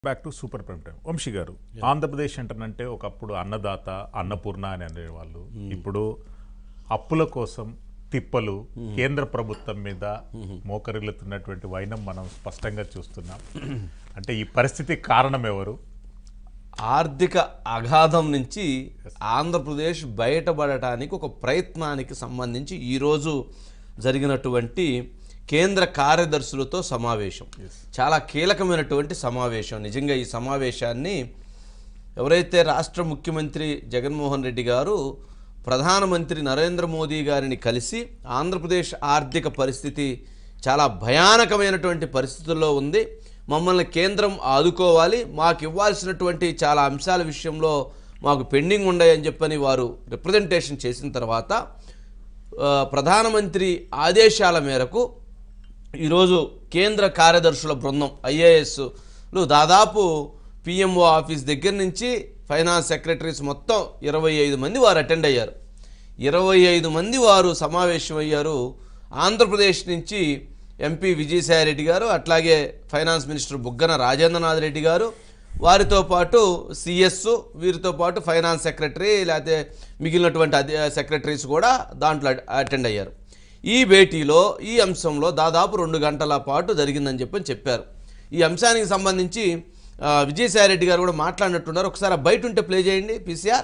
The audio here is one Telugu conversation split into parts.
Back to super prime time Vamsi garu Andhra Pradesh అంటేనంటే ఒకప్పుడు అన్నదాత అన్నపూర్ణ అని అనేవాళ్ళు ఇప్పుడు అప్పుల కోసం తిప్పలు కేంద్ర ప్రభుత్వం మీద మోకరిల్లుతున్నటువంటి వైనం మనం స్పష్టంగా చూస్తున్నాం అంటే ఈ పరిస్థితి కారణం ఎవరు ఆర్థిక అగాధం నుంచి ఆంధ్రప్రదేశ్ బయటపడటానికి ఒక ప్రయత్నానికి సంబంధించి ఈరోజు జరిగినటువంటి కేంద్ర కార్యదర్శులతో సమావేశం చాలా కీలకమైనటువంటి సమావేశం నిజంగా ఈ సమావేశాన్ని ఎవరైతే రాష్ట్ర ముఖ్యమంత్రి జగన్మోహన్ రెడ్డి గారు ప్రధానమంత్రి నరేంద్ర మోదీ గారిని కలిసి ఆంధ్రప్రదేశ్ ఆర్థిక పరిస్థితి చాలా భయానకమైనటువంటి పరిస్థితుల్లో ఉంది మమ్మల్ని కేంద్రం ఆదుకోవాలి మాకు ఇవ్వాల్సినటువంటి చాలా అంశాల విషయంలో మాకు పెండింగ్ ఉన్నాయని చెప్పని వారు రిప్రజెంటేషన్ చేసిన తర్వాత ఆ, ప్రధానమంత్రి ఆదేశాల మేరకు ఈరోజు కేంద్ర కార్యదర్శుల బృందం ఐఏఎస్లు దాదాపు పిఎంఓ ఆఫీస్ దగ్గర నుంచి ఫైనాన్స్ సెక్రటరీస్ మొత్తం ఇరవై ఐదు మంది వారు అటెండ్ అయ్యారు ఇరవై ఐదు మంది వారు సమావేశమయ్యారు ఆంధ్రప్రదేశ్ నుంచి ఎంపీ విజయసాయిరెడ్డి గారు అట్లాగే ఫైనాన్స్ మినిస్టర్ బుగ్గన రాజేంద్రనాథ్ రెడ్డి గారు వారితో పాటు సిఎస్ వీరితో పాటు ఫైనాన్స్ సెక్రటరీ లేకపోతే మిగిలినటువంటి అధి సెక్రటరీస్ కూడా దాంట్లో అటెండ్ అయ్యారు ఈ భేటీలో ఈ అంశంలో దాదాపు రెండు గంటల పాటు జరిగిందని చెప్పని చెప్పారు ఈ అంశానికి సంబంధించి ఆ, విజయసాయిరెడ్డి గారు కూడా మాట్లాడినట్టున్నారు ఒకసారి ఆ బయట ఉంటే ప్లే చేయండి పీసీఆర్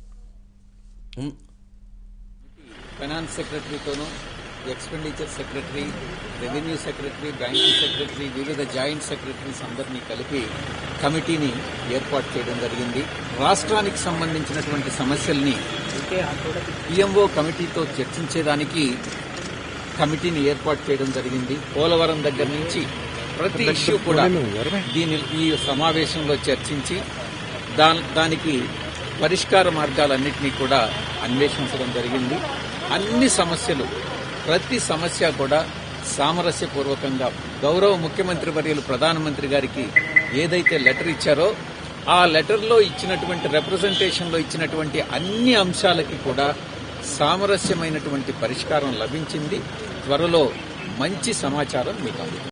ఫైనాన్స్ సెక్రటరీతోనూ expenditure secretary revenue secretary banking secretary వివిధ జాయింట్ సెక్రటరీస్ అందరినీ కలిపి కమిటీని ఏర్పాటు చేయడం జరిగింది రాష్ట్రానికి సంబంధించినటువంటి సమస్యల్ని పిఎంఓ కమిటీతో చర్చించేదానికి కమిటీని ఏర్పాటు చేయడం జరిగింది పోలవరం దగ్గర నుంచి ప్రతి ఇష్యూ కూడా దీని ఈ సమావేశంలో చర్చించి దా దానికి పరిష్కార మార్గాలన్నింటినీ కూడా అన్వేషించడం జరిగింది అన్ని సమస్యలు ప్రతి సమస్య కూడా సామరస్యపూర్వకంగా గౌరవ ముఖ్యమంత్రి వర్యులు ప్రధానమంత్రి గారికి ఏదైతే లెటర్ ఇచ్చారో ఆ లెటర్లో ఇచ్చినటువంటి రిప్రజెంటేషన్లో ఇచ్చినటువంటి అన్ని అంశాలకి కూడా సామరస్యమైనటువంటి పరిష్కారం లభించింది త్వరలో మంచి సమాచారం మీకు అందుతుంది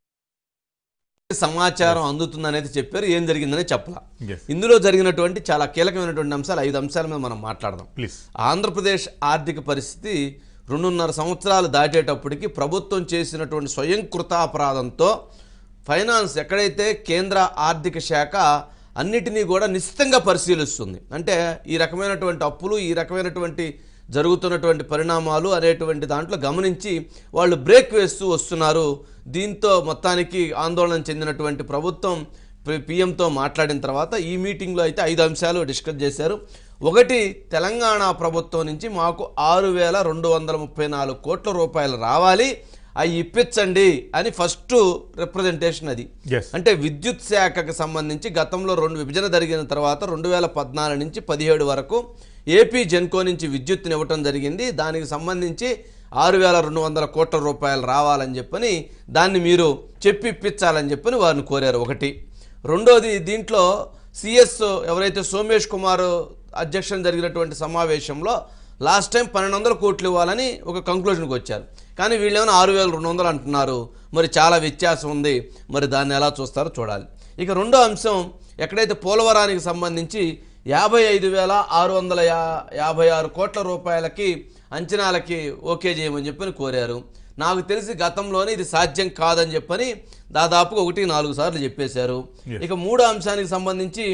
సమాచారం అందుతుందనేది చెప్పారు ఏం జరిగిందని చెప్పాల Yes. ఇందులో జరిగినటువంటి చాలా కీలకమైనటువంటి అంశాలు ఐదు అంశాల మీద మనం మాట్లాడదాం ప్లీజ్ ఆంధ్రప్రదేశ్ ఆర్థిక పరిస్థితి రెండున్నర సంవత్సరాలు దాటేటప్పటికి ప్రభుత్వం చేసినటువంటి స్వయంకృతాపరాధంతో ఫైనాన్స్ ఎక్కడైతే కేంద్ర ఆర్థిక శాఖ అన్నిటినీ కూడా నిశ్చితంగా పరిశీలిస్తుంది అంటే ఈ రకమైనటువంటి అప్పులు ఈ రకమైనటువంటి జరుగుతున్నటువంటి పరిణామాలు అనేటువంటి దాంట్లో గమనించి వాళ్ళు బ్రేక్ వేస్తూ వస్తున్నారు దీంతో మొత్తానికి ఆందోళన చెందినటువంటి ప్రభుత్వం పి- పిఎంతో మాట్లాడిన తర్వాత ఈ మీటింగ్లో అయితే ఐదు అంశాలు డిస్కస్ చేశారు ఒకటి తెలంగాణ ప్రభుత్వం నుంచి మాకు ఆరు వేల రెండు వందల ముప్పై నాలుగు కోట్ల రూపాయలు రావాలి అవి ఇప్పించండి అని ఫస్ట్ రిప్రజెంటేషన్ అది Yes. అంటే విద్యుత్ శాఖకు సంబంధించి గతంలో రెండు విభజన జరిగిన తర్వాత రెండు వేల పద్నాలుగు నుంచి పదిహేడు వరకు ఏపీ జెన్కో నుంచి విద్యుత్తుని ఇవ్వటం జరిగింది దానికి సంబంధించి ఆరు వేల రెండు వందల కోట్ల రూపాయలు రావాలని చెప్పని దాన్ని మీరు చెప్పి ఇప్పించాలని చెప్పని వారిని కోరారు ఒకటి రెండోది దీంట్లో సిఎస్ ఎవరైతే సోమేష్ కుమార్ అధ్యక్షన జరిగినటువంటి సమావేశంలో లాస్ట్ టైం పన్నెండు వందల కోట్లు ఇవ్వాలని ఒక కంక్లూజన్కి వచ్చారు కానీ వీళ్ళేమైనా ఆరు వేల రెండు వందలు అంటున్నారు మరి చాలా వ్యత్యాసం ఉంది మరి దాన్ని ఎలా చూస్తారో చూడాలి ఇక రెండో అంశం ఎక్కడైతే పోలవరానికి సంబంధించి యాభై ఐదు వేల ఆరు వందల యా యాభై ఆరు కోట్ల రూపాయలకి అంచనాలకి ఓకే చేయమని చెప్పని కోరారు నాకు తెలిసి గతంలోనే ఇది సాధ్యం కాదని చెప్పని దాదాపుగా ఒకటి నాలుగు సార్లు చెప్పేశారు ఇక మూడో అంశానికి సంబంధించి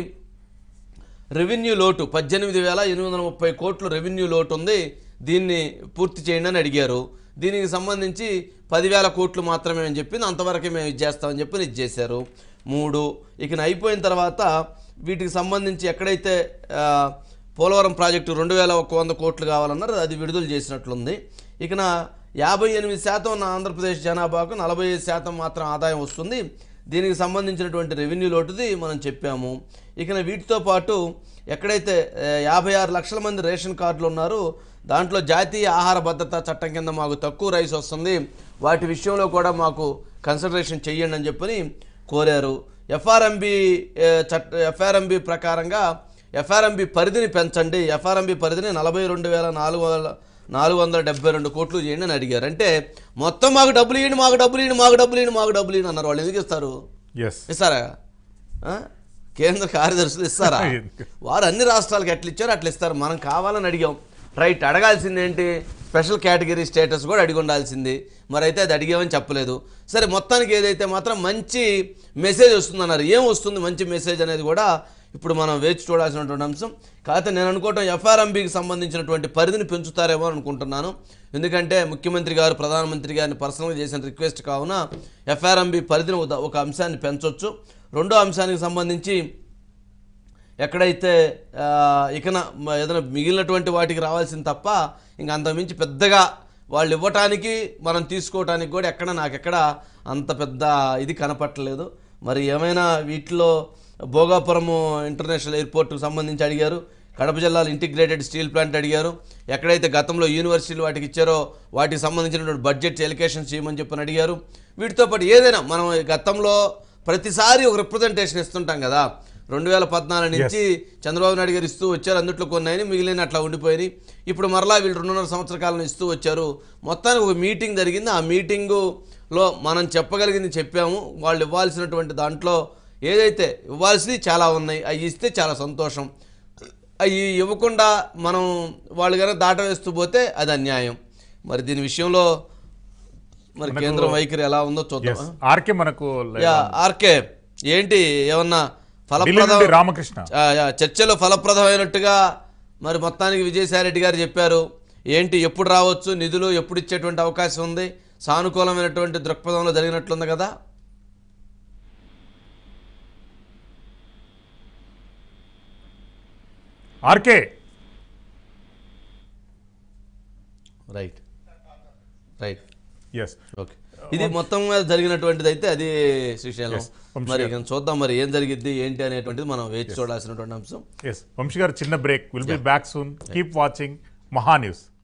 రెవెన్యూ లోటు పద్దెనిమిది వేల ఎనిమిది వందల ముప్పై కోట్లు రెవెన్యూ లోటు ఉంది దీన్ని పూర్తి చేయండి అని అడిగారు దీనికి సంబంధించి పదివేల కోట్లు మాత్రమే అని చెప్పింది అంతవరకే మేము ఇది చేస్తామని చెప్పి ఇది చేశారు మూడు ఇక అయిపోయిన తర్వాత వీటికి సంబంధించి ఎక్కడైతే ఆ, పోలవరం ప్రాజెక్టు రెండు వేల ఒక వంద కోట్లు కావాలన్నారు అది విడుదల చేసినట్లుంది ఇక నా యాభై ఎనిమిది శాతం ఉన్న ఆంధ్రప్రదేశ్ జనాభాకు నలభై ఐదు శాతం మాత్రం ఆదాయం వస్తుంది దీనికి సంబంధించినటువంటి రెవెన్యూ లోటుది మనం చెప్పాము ఇక వీటితో పాటు ఎక్కడైతే ఆ, యాభై ఆరు లక్షల మంది రేషన్ కార్డులు ఉన్నారు దాంట్లో జాతీయ ఆహార భద్రతా చట్టం కింద మాకు తక్కువ రైస్ వస్తుంది వాటి విషయంలో కూడా మాకు కన్సిడరేషన్ చెయ్యండి అని చెప్పని కోరారు ఎఫ్ఆర్ఎంబి చట్ట ఎఫ్ఆర్ఎంబి ప్రకారంగా ఎఫ్ఆర్ఎంబి పరిధిని పెంచండి ఎఫ్ఆర్ఎంబి పరిధిని నలభై రెండు వేల నాలుగు వందల నాలుగు వందల డెబ్బై రెండు కోట్లు చేయండి అని అడిగారు అంటే మొత్తం మాకు డబ్బులు ఇవ్వండి మాకు డబ్బులు ఇవ్వండి మాకు డబ్బులు ఇవ్వండి మాకు డబ్బులు ఇవ్వండి అన్నారు వాళ్ళు ఎందుకు ఇస్తారు ఎస్ ఇస్తారా ఆ? కేంద్ర కార్యదర్శులు ఇస్తారా ఎందుకు? వారు అన్ని రాష్ట్రాలకు ఎట్లా ఇచ్చారో అట్లా ఇస్తారు మనం కావాలని అడిగాం రైట్ అడగాల్సింది ఏంటి స్పెషల్ కేటగిరీ స్టేటస్ కూడా అడిగి ఉండాల్సింది మరి అయితే అది అడిగామని చెప్పలేదు సరే మొత్తానికి ఏదైతే మాత్రం మంచి మెసేజ్ వస్తుందన్నారు ఏం వస్తుంది మంచి మెసేజ్ అనేది కూడా ఇప్పుడు మనం వేచి చూడాల్సినటువంటి అంశం కాకపోతే నేను అనుకోవటం ఎఫ్ఆర్ఎంబికి సంబంధించినటువంటి పరిధిని పెంచుతారేమో అని అనుకుంటున్నాను ఎందుకంటే ముఖ్యమంత్రి గారు ప్రధానమంత్రి గారిని పర్సనల్గా చేసిన రిక్వెస్ట్ కావున ఎఫ్ఆర్ఎంబి పరిధిని ఒక- ఒక అంశాన్ని పెంచొచ్చు రెండో అంశానికి సంబంధించి ఎక్కడైతే ఆ, ఇకన మ- ఏదైనా మిగిలినటువంటి వాటికి రావాల్సింది తప్ప ఇంక అంతకుమించి పెద్దగా వాళ్ళు ఇవ్వటానికి మనం తీసుకోవటానికి కూడా ఎక్కడ నాకెక్కడ అంత పెద్ద ఇది కనపట్టలేదు మరి ఏమైనా వీటిలో భోగాపురము ఇంటర్నేషనల్ ఎయిర్పోర్ట్కి సంబంధించి అడిగారు కడప జిల్లాలో ఇంటిగ్రేటెడ్ స్టీల్ ప్లాంట్ అడిగారు ఎక్కడైతే గతంలో యూనివర్సిటీలు వాటికి ఇచ్చారో వాటికి సంబంధించినటువంటి బడ్జెట్ ఎలికేషన్ చేయమని చెప్పని అడిగారు వీటితో పాటు ఏదైనా మనం గతంలో ప్రతిసారి ఒక రిప్రజెంటేషన్ ఇస్తుంటాం కదా రెండు వేల పద్నాలుగు నుంచి చంద్రబాబు నాయుడు గారు ఇస్తూ వచ్చారు అందుట్లో కొన్ని అయినా మిగిలిన అట్లా ఉండిపోయినాయి ఇప్పుడు మరలా వీళ్ళు రెండున్నర సంవత్సర కాలం ఇస్తూ వచ్చారు మొత్తానికి ఒక మీటింగ్ జరిగింది ఆ మీటింగులో మనం చెప్పగలిగింది చెప్పాము వాళ్ళు ఇవ్వాల్సినటువంటి దాంట్లో ఏదైతే ఇవ్వాల్సినవి చాలా ఉన్నాయి అవి ఇస్తే చాలా సంతోషం అవి ఇవ్వకుండా మనం వాళ్ళు కనుక దాట వేస్తూ పోతే అది అన్యాయం మరి దీని విషయంలో మరి కేంద్రం వైఖరి ఎలా ఉందో చూద్దాం ఎస్ ఆర్కే మనకు యా ఆర్కే ఏంటి ఏమన్నా ఢిల్లీ ఫలప్రదం నుండి రామకృష్ణ ఆ, యా, చర్చలో ఫలప్రదమైనట్టుగా మరి మొత్తానికి విజయసాయిరెడ్డి గారు చెప్పారు ఏంటి ఎప్పుడు రావచ్చు నిధులు ఎప్పుడు ఇచ్చేటువంటి అవకాశం ఉంది సానుకూలమైనటువంటి దృక్పథంలో జరిగినట్లుంది కదా RK right right yes okay ఇది మొత్తం మీద జరిగినటువంటిది అయితే అది శ్రీశైలం వంశీ మరి ఇక చూద్దాం మరి ఏం జరిగిద్ది ఏంటి అనేటువంటిది మనం వేచి చూడాల్సినటువంటి అంశం ఎస్ వంశీ గారు చిన్న break will be back soon keep watching Maha news